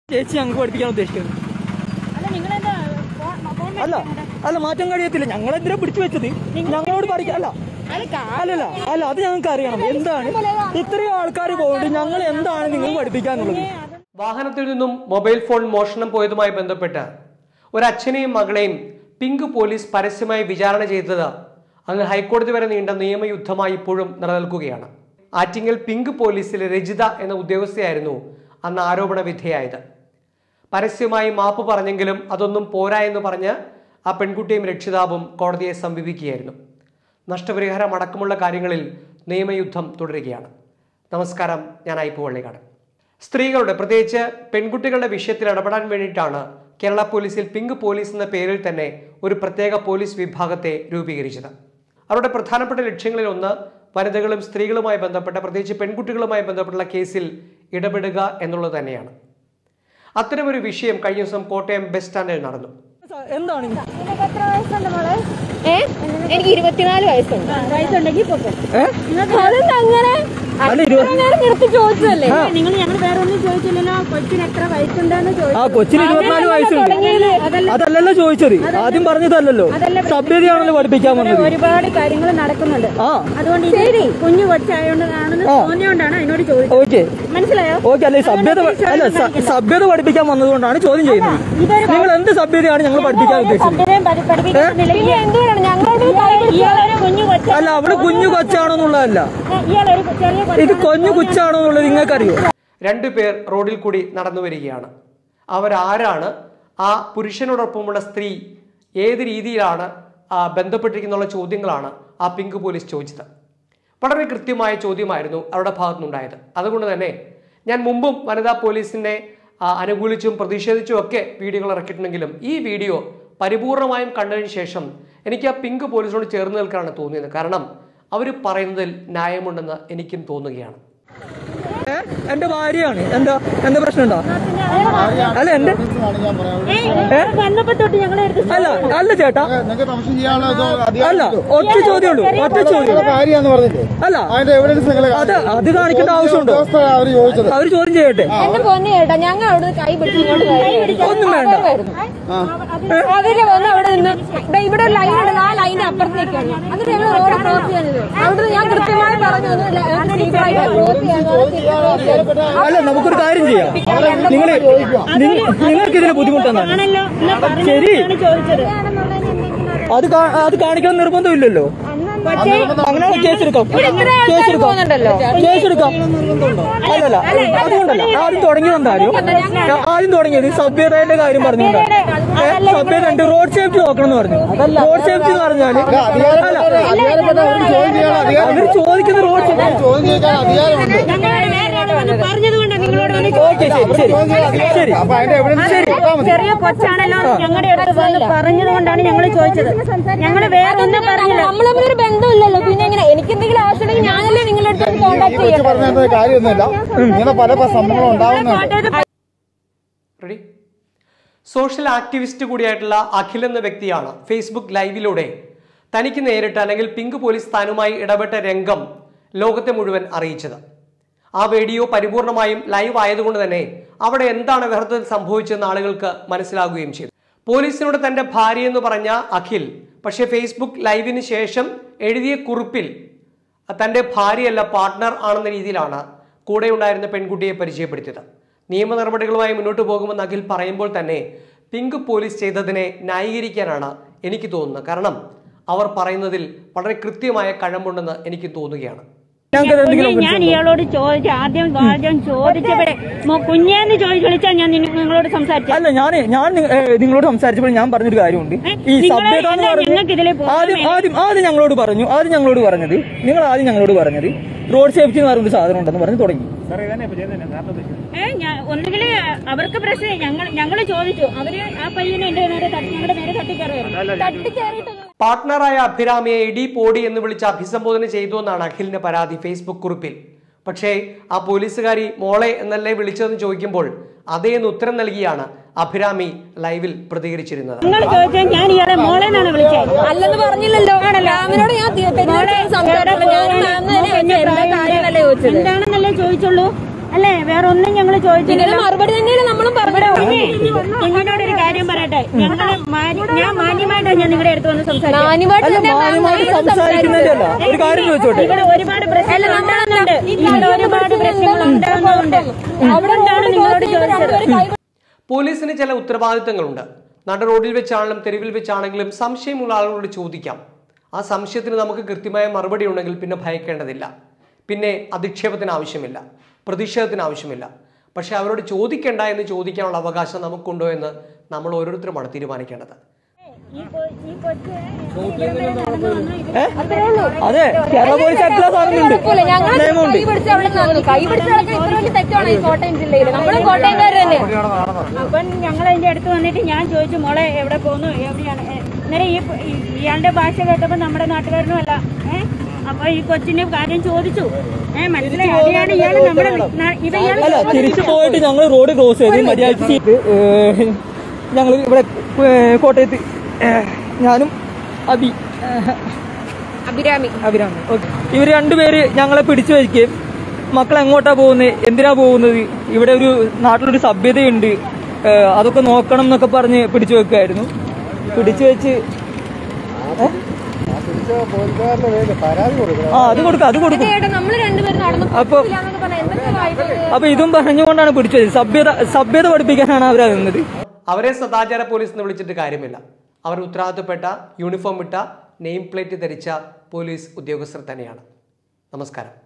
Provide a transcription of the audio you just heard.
ചേച്ചി ഞങ്ങൾക്ക് പഠിപ്പിക്കാൻ ഉദ്ദേശിക്കുന്നത് അല്ല നിങ്ങളെന്താ ഫോൺ ഫോൺ അല്ല അല്ല മാറ്റം കഴിയത്തില്ല ഞങ്ങളെന്തിനാ പിടിച്ചു വെച്ചത് ഞങ്ങളോട് പഠിക്കാൻ അല്ല അല്ലല്ല അല്ല അത് ഞങ്ങൾക്ക് അറിയണം എന്താണ് ഇത്രയും ആൾക്കാർ പോയിട്ട് ഞങ്ങൾ എന്താണ് നിങ്ങൾ പഠിപ്പിക്കാന്നുള്ളത് വാഹനത്തിൽ നിന്നും മൊബൈൽ ഫോൺ മോഷണം പോയതുമായി ബന്ധപ്പെട്ട് ഒരു അച്ഛനെയും മകളെയും പിങ്ക് പോലീസ് പരസ്യമായി വിചാരണ ചെയ്തത് അങ്ങ് ഹൈക്കോടതി വരെ നീണ്ട നിയമയുദ്ധമായി ഇപ്പോഴും നിലനിൽക്കുകയാണ് ആറ്റിങ്ങൽ പിങ്ക് പോലീസിലെ രജിത എന്ന ഉദ്യോഗസ്ഥയായിരുന്നു അന്ന് ആരോപണ വിധേയായത് പരസ്യമായി മാപ്പ് പറഞ്ഞെങ്കിലും അതൊന്നും പോരാ എന്ന് പറഞ്ഞ് ആ പെൺകുട്ടിയും രക്ഷിതാവും കോടതിയെ സമീപിക്കുകയായിരുന്നു നഷ്ടപരിഹാരം അടക്കമുള്ള കാര്യങ്ങളിൽ നിയമയുദ്ധം തുടരുകയാണ് നമസ്കാരം ഞാൻ ഐപ്പു വള്ളിക്കാട് സ്ത്രീകളുടെ പ്രത്യേകിച്ച് പെൺകുട്ടികളുടെ വിഷയത്തിൽ ഇടപെടാൻ വേണ്ടിയിട്ടാണ് കേരള പോലീസിൽ പിങ്ക് പോലീസ് എന്ന പേരിൽ തന്നെ ഒരു പ്രത്യേക പോലീസ് വിഭാഗത്തെ രൂപീകരിച്ചത് അവരുടെ പ്രധാനപ്പെട്ട ലക്ഷ്യങ്ങളിൽ ഒന്ന് വനിതകളും സ്ത്രീകളുമായി ബന്ധപ്പെട്ട പ്രത്യേകിച്ച് പെൺകുട്ടികളുമായി ബന്ധപ്പെട്ടുള്ള കേസിൽ ഇടപെടുക എന്നുള്ളത് തന്നെയാണ് അത്തരമൊരു വിഷയം കഴിഞ്ഞ ദിവസം കോട്ടയം ബസ് സ്റ്റാൻഡിൽ നടന്നു എന്താണ് നിനക്ക് എത്ര വയസ്സുണ്ട് മോളെ ഏ എനിക്ക് ഇരുപത്തിനാല് വയസ്സുണ്ട് വയസ്സുണ്ടെങ്കിൽ പൊക്കോ ഏ? അതെന്താ അങ്ങനെ അല്ല ഇരുപത് നേരം നിർത്തി ചോദിച്ചതല്ലേ നിങ്ങൾ ഞങ്ങൾ വേറെ ഒന്നും ചോദിച്ചില്ലല്ലോ കൊച്ചിന് എത്ര വയസ്സുണ്ടെന്ന് ആ ചോദിച്ചു കൊച്ചിന് ഇരുപത്തിനാല് വയസ്സുണ്ട് അതല്ലല്ലോ ചോദിച്ചത് ആദ്യം പറഞ്ഞതല്ലല്ലോ സഭ്യതയാണല്ലോ പഠിപ്പിക്കാൻ വന്നത് ഒരുപാട് കാര്യങ്ങൾ നടക്കുന്നുണ്ട് ആ അതുകൊണ്ട് ഇത് കുഞ്ഞു കൊച്ചായോണ്ടാണെന്ന് ആ. തോന്നിയോണ്ടാണ് അതിനോട് ചോദിച്ചത് ഓക്കെ മനസ്സിലായോ ഓക്കെ അല്ലെ സഭ്യത അല്ല സ- സഭ്യത പഠിപ്പിക്കാൻ വന്നതുകൊണ്ടാണ് ചോദ്യം ചെയ്യുന്നത് ഇതൊരു നിങ്ങൾ എന്ത് സഭ്യതയാണ് ഞങ്ങൾ പഠിപ്പിക്കാൻ ഉദ്ദേശിച്ചത് സഭ്യതയും പഠി- പഠിപ്പിക്കുന്നില്ല പിന്നെ എന്തുകൊണ്ടാണ് ഞങ്ങളോട് ഇയാളൊരു കുഞ്ഞു കൊച്ച അല്ല അവള് കുഞ്ഞു കൊച്ചാണോ എന്നുള്ളതല്ല ഇയാളൊരു ചെറിയ ഇത് കൊഞ്ഞു കൊച്ചാണോ എന്നുള്ളത് നിങ്ങൾക്കറിയോ രണ്ടു പേർ റോഡിൽ കൂടി നടന്നു വരികയാണ് അവരാരാണ് ആ പുരുഷനോടൊപ്പമുള്ള സ്ത്രീ ഏത് രീതിയിലാണ് ആ, ബന്ധപ്പെട്ടിരിക്കുന്നുള്ള ചോദ്യങ്ങളാണ് ആ പിങ്ക് പോലീസ് ചോദിച്ചത് വളരെ കൃത്യമായ ചോദ്യമായിരുന്നു അവരുടെ ഭാഗത്തുനിന്നുണ്ടായത് അതുകൊണ്ട് തന്നെ ഞാൻ മുമ്പും വനിതാ പോലീസിനെ ആ, അനുകൂലിച്ചും പ്രതിഷേധിച്ചും ഒക്കെ വീഡിയോകൾ ഇറക്കിയിട്ടുണ്ടെങ്കിലും ഈ വീഡിയോ പരിപൂർണമായും കണ്ടതിന് ശേഷം എനിക്ക് ആ പിങ്ക് പോലീസിനോട് ചേർന്ന് നിൽക്കാനാണ് തോന്നിയത് കാരണം അവർ പറയുന്നതിൽ ന്യായമുണ്ടെന്ന് എനിക്കും തോന്നുകയാണ് ഏ? എന്റെ ഭാര്യയാണ് എന്താ എന്താ പ്രശ്നം ഉണ്ടോ അല്ല എന്റെ ഏ? വന്നപ്പോ തൊട്ട് ഞങ്ങളെ എടുത്ത് അല്ല അല്ല ചേട്ടാ നിങ്ങൾക്ക് സംശയം ചെയ്യാനുള്ള ഇത് അധികാരം അല്ല ഒറ്റ ചോദ്യമുള്ളൂ ഒറ്റ ചോദ്യം നിങ്ങളുടെ ഭാര്യയാന്ന് പറഞ്ഞില്ലേ അല്ല അതിന്റെ എവിഡൻസ് നിങ്ങൾ അത് അത് കാണിക്കേണ്ട ആവശ്യമുണ്ടോ അവർ ചോദിച്ചത് അവര് ചോദ്യം ചെയ്യട്ടെ എന്റെ പൊന്നെ ചേട്ടാ ഞങ്ങൾ അവിടെ കൈ പിടിച്ച് ഇങ്ങോട്ട് വരുവായിരുന്നു. ഒന്നും വേണ്ട അവര് വന്ന് അവിടെ നിന്ന് ദേ ഇവിടെ ഒരു ലൈൻ ഉണ്ട് ആ ലൈനിന്റെ അപ്പുറത്തേക്കാണ് എന്നിട്ട് ഞങ്ങൾ റോഡ് ക്രോസ് ചെയ്യാനത് അവിടുന്ന് ഞാൻ കൃത്യമായി പറഞ്ഞു ഒന്ന് ല- ഒന്ന് സ്ലീപ്പറായി ക്രോസ് ചെയ്യാൻ അല്ല നമുക്കൊരു കാര്യം ചെയ്യാം നിങ്ങൾ നിങ്ങൾക്ക് ഇതിന് ബുദ്ധിമുട്ടെന്താണ് ആണല്ലോ എന്നാ ശരി പറഞ്ഞാണ് ചോദിച്ചത് അത് കാ- അത് കാണിക്കണം നിർബന്ധമില്ലല്ലോ അങ്ങനെ കേസെടുക്കാം കേസെടുക്കാം പോകുന്നുണ്ടല്ലോ കേസെടുക്കാം അല്ലല്ല അതുകൊണ്ടല്ല ആദ്യം തുടങ്ങിയത് ആരും ആദ്യം തുടങ്ങിയത് സഭ്യതയുടെ കാര്യം പറഞ്ഞുകൊണ്ടാണ് ഏ, സഭ്യത ഉണ്ട് റോഡ് സേഫ്റ്റി നോക്കണം എന്ന് പറഞ്ഞു റോഡ് സേഫ്റ്റി എന്ന് പറഞ്ഞാല് അല്ല അധികാരപ്പെട്ട അവർക്ക് ചോദ്യം ചെയ്യാനുള്ള അധികാരം അവര് ചോദിക്കുന്ന റോഡ് സേഫ്റ്റി ചോദ്യം ചെയ്യാൻ അധികാരമുണ്ട് ഞങ്ങൾ നേരെ വന്ന് പറഞ്ഞത് കൊണ്ടാണ് നിങ്ങളോട് വന്ന് ഓക്കെ ശരി ശരി ശരി അപ്പൊ അതിന്റെ എവിഡൻസ് കൊടുത്താൽ മതി ചെറിയ കൊച്ചാണല്ലോ ഞങ്ങളുടെ അടുത്ത് വന്ന് പറഞ്ഞത് കൊണ്ടാണ് ഞങ്ങൾ ചോദിച്ചത് ഞങ്ങൾ വേറെ ഒന്നും പറഞ്ഞില്ല നമ്മൾ തമ്മിൽ ഒരു ബന്ധമില്ലല്ലോ പിന്നെ എങ്ങനെ എനിക്ക് എന്തെങ്കിലും ആവശ്യമുണ്ടെങ്കിൽ ഞാനല്ലേ നിങ്ങളുടെ അടുത്ത് കോൺടാക്ട് വെച്ച് ചെയ്യണം പറഞ്ഞ കാര്യമൊന്നുമില്ല ഇങ്ങനെ പല പല സംഭവങ്ങളും ഉണ്ടാവുന്നുണ്ട് റെഡി സോഷ്യൽ ആക്ടിവിസ്റ്റ് കൂടിയായിട്ടുള്ള അഖിൽ എന്ന വ്യക്തിയാണ് ഫേസ്ബുക്ക് ലൈവിലൂടെ തനിക്ക് നേരിട്ട് അല്ലെങ്കിൽ പിങ്ക് പോലീസ് താനുമായി ഇടപെട്ട രംഗം ലോകത്തെ മുഴുവൻ അറിയിച്ചത് ആ വീഡിയോ പരിപൂർണമായും ലൈവ് ആയതുകൊണ്ട് തന്നെ അവിടെ എന്താണ് യഥാർത്ഥത്തിൽ സംഭവിച്ചതെന്ന് ആളുകൾക്ക് മനസ്സിലാകുകയും ചെയ്തു പോലീസിനോട് തന്റെ ഭാര്യ എന്ന് പറഞ്ഞ അഖിൽ പക്ഷേ ഫേസ്ബുക്ക് ലൈവിന് ശേഷം എഴുതിയ കുറിപ്പിൽ തന്റെ ഭാര്യയല്ല പാർട്ട്ണർ ആണെന്ന രീതിയിലാണ് കൂടെ ഉണ്ടായിരുന്ന പെൺകുട്ടിയെ പരിചയപ്പെടുത്തിയത് നിയമ നടപടികളുമായി മുന്നോട്ട് പോകുമെന്ന് അഖിൽ പറയുമ്പോൾ തന്നെ പിങ്ക് പോലീസ് ചെയ്തതിനെ ന്യായീകരിക്കാനാണ് എനിക്ക് തോന്നുന്നത് കാരണം അവർ പറയുന്നതിൽ വളരെ കൃത്യമായ കഴമ്പുണ്ടെന്ന് എനിക്ക് തോന്നുകയാണ് ഞങ്ങൾക്ക് എന്തെങ്കിലും കുഞ്ഞെ, ഞാൻ ഇയാളോട് ചോദിച്ചു ആദ്യം ആദ്യം ചോദിച്ചപ്പോഴേ മോ- കുഞ്ഞേന്ന് ചോദിച്ചു വിളിച്ചാൽ ഞാൻ നിന്ന- നിങ്ങളോട് സംസാരിച്ചു അല്ല ഞാൻ ഞാൻ നി- ഏ, നിങ്ങളോട് സംസാരിച്ചപ്പോൾ ഞാൻ പറഞ്ഞൊരു കാര്യമുണ്ട് ഈ നിങ്ങള് സഭ്യത എന്ന് എന്താ പറഞ്ഞ് ഞങ്ങൾക്ക് ഇതിലെ പോകാൻ ആദ്യം ആദ്യം ആദ്യം ഞങ്ങളോട് പറഞ്ഞു ആദ്യം ഞങ്ങളോട് പറഞ്ഞത് നിങ്ങൾ ആദ്യം ഞങ്ങളോട് പറഞ്ഞത് റോഡ് സേഫ്റ്റി എന്ന് പറയുന്ന ഒരു സാധനം ഉണ്ടെന്ന് പറഞ്ഞ് തുടങ്ങി ഏ ഞാൻ ഒന്നുകിൽ അവർക്ക് പ്രശ്നം ഞങ്ങൾ ഞങ്ങൾ ചോദിച്ചു അവര് ആ പയ്യനെ എന്റെ നേരെ തട്ടി ഞങ്ങളുടെ നേരെ തട്ടിക്കയറുമായിരുന്നു തട്ടിക്കേറിയിട്ട് പാർട്ട്ണറായ അഭിരാമിയെ ഇടി പോടി എന്ന് വിളിച്ച് അഭിസംബോധന ചെയ്തു എന്നാണ് അഖിലിന്റെ പരാതി ഫേസ്ബുക്ക് കുറിപ്പിൽ പക്ഷേ ആ പോലീസുകാരി മോളെ എന്നല്ലേ വിളിച്ചതെന്ന് ചോദിക്കുമ്പോൾ അതേ എന്ന് ഉത്തരം നൽകിയാണ് അഭിരാമി ലൈവിൽ പ്രതികരിച്ചിരുന്നത് നിങ്ങൾ ചോദിച്ചാൽ ഞാൻ ഇയാളെ മോളെ എന്നാണ് വിളിച്ചത് അല്ലെന്ന് പറഞ്ഞില്ലല്ലോ മാമിനോട് ഞാൻ തി- തെറ്റിദ്ധരിച്ച് സംസാരിച്ചില്ല ഞാൻ മാം തന്നെ ചോദിച്ചത് എന്താ കാര്യമല്ലേ ചോദിച്ചത് എന്താണെന്നല്ലേ ചോദിച്ചുള്ളൂ അല്ലേ വേറെ ഒന്നും ഞങ്ങൾ ഇതിന് ചോദിച്ചില്ല മറുപടി തന്നെയാണ് നമ്മളും പറഞ്ഞത് ഞാൻ നിങ്ങളുടെ അടുത്ത് വന്ന് സംസാരിക്കാം മാന്യമായിട്ട് അല്ല തന്നെ മാം മാന്യമായിട്ട് നമ്മളോട് സംസാരിക്കുന്നതല്ല സംസാരിച്ചത്. ഒരു കാര്യം ചോദിച്ചോട്ടെ ഇവിടെ ഒരുപാട് പ്രശ്നങ്ങൾ ഉണ്ടാകുന്നുണ്ട് ഇവിടെ ഒരുപാട് പ്രശ്നങ്ങൾ ഉണ്ടാകുന്നുണ്ട് അതുകൊണ്ടാണ് നിങ്ങളോട് ചോദിച്ചത് പോലീസിന് ചില ഉത്തരവാദിത്തങ്ങളുണ്ട് നട റോഡിൽ വെച്ചാണെങ്കിലും തെരുവിൽ വെച്ചാണെങ്കിലും സംശയമുള്ള ആളുകളോട് ചോദിക്കാം ആ സംശയത്തിന് നമുക്ക് കൃത്യമായ മറുപടി ഉണ്ടെങ്കിൽ പിന്നെ ഭയക്കേണ്ടതില്ല പിന്നെ അധിക്ഷേപത്തിന് ആവശ്യമില്ല പ്രതിഷേധത്തിന് ആവശ്യമില്ല പക്ഷെ അവരോട് ചോദിക്കേണ്ട എന്ന് ചോദിക്കാനുള്ള അവകാശം നമുക്കുണ്ടോ എന്ന് നമ്മൾ ഓരോരുത്തരുമാണ് തീരുമാനിക്കേണ്ടത് ഈ കൊ- ഈ കൊച്ച് ഇവിടം വരെ നടന്നു വന്നു ഇത് അത്രേ ഉള്ളൂ അതെ കേരള പോലീസ് ആക്ടിലെ സാധനമുണ്ട് കുഴപ്പമില്ല. ഞങ്ങൾ നിയമമുണ്ട് കൈ പിടിച്ച് അവിടെ നടന്നു കൈ പിടിച്ച് നടക്കാൻ ഇത്ര വലിയ തെറ്റാണ് ഈ കോട്ടയം ജില്ലയിൽ നമ്മളും കോട്ടയംകാർ തന്നെ അപ്പം ഞങ്ങൾ അതിന്റെ അടുത്ത് വന്നിട്ട് ഞാൻ ചോദിച്ചു മോളെ എവിടെ പോകുന്നു എവിടെയാണ് ഏ, അന്നേരം ഈ ഈ- ഇയാളുടെ ഭാഷ കേട്ടപ്പോൾ നമ്മുടെ നാട്ടുകാരനും അല്ല ഏഹ് അപ്പൊ ഈ കൊച്ചിന്റെ കാര്യം ചോദിച്ചു ഏഹ് മനസ്സിലായി അതിനാണ് ഇയാൾ നമ്മുടെ നാ- ഇത് ഇയാൾ അല്ല തിരിച്ചു പോയിട്ട് ഞങ്ങൾ റോഡ് ക്രോസ് ചെയ്ത് മര്യാദ ഞങ്ങൾ ഇവിടെ ഏഹ്, കോട്ടയത്ത് ഏഹ്, ഞാനും അബി ഏഹ്, അഭിരാമി അഭിരാമി ഓക്കെ ഇവർ രണ്ടുപേര് ഞങ്ങളെ പിടിച്ചു വയ്ക്കുകയും മക്കൾ എങ്ങോട്ടാ പോകുന്നത് എന്തിനാ പോകുന്നത് ഇവിടെ ഒരു നാട്ടിലൊരു സഭ്യതയുണ്ട് ഏഹ്, അതൊക്കെ നോക്കണം എന്നൊക്കെ പറഞ്ഞ് പിടിച്ചു വെക്കായിരുന്നു പിടിച്ചു വെച്ച് ഏഹ്? പോലീസുകാരുടെ പേരിൽ പരാതി കൊടുക്കണം ആ അത് കൊടുക്കാം അത് കൊടുക്കും ചേട്ടാ നമ്മള് രണ്ടുപേരും നടന്നു അപ്പൊ എന്നൊക്കെ പറഞ്ഞാൽ എന്തൊക്കെ വായ്പ അപ്പൊ ഇതും പറഞ്ഞുകൊണ്ടാണ് പിടിച്ചത് സഭ്യത സഭ്യത പഠിപ്പിക്കാനാണ് അവരാ നിന്നത് അവരെ സദാചാര പോലീസ് എന്ന് വിളിച്ചിട്ട് കാര്യമില്ല അവർ ഉത്തരവാദിത്തപ്പെട്ട യൂണിഫോം ഇട്ട നെയിം പ്ലേറ്റ് ധരിച്ച പോലീസ് ഉദ്യോഗസ്ഥർ തന്നെയാണ് നമസ്കാരം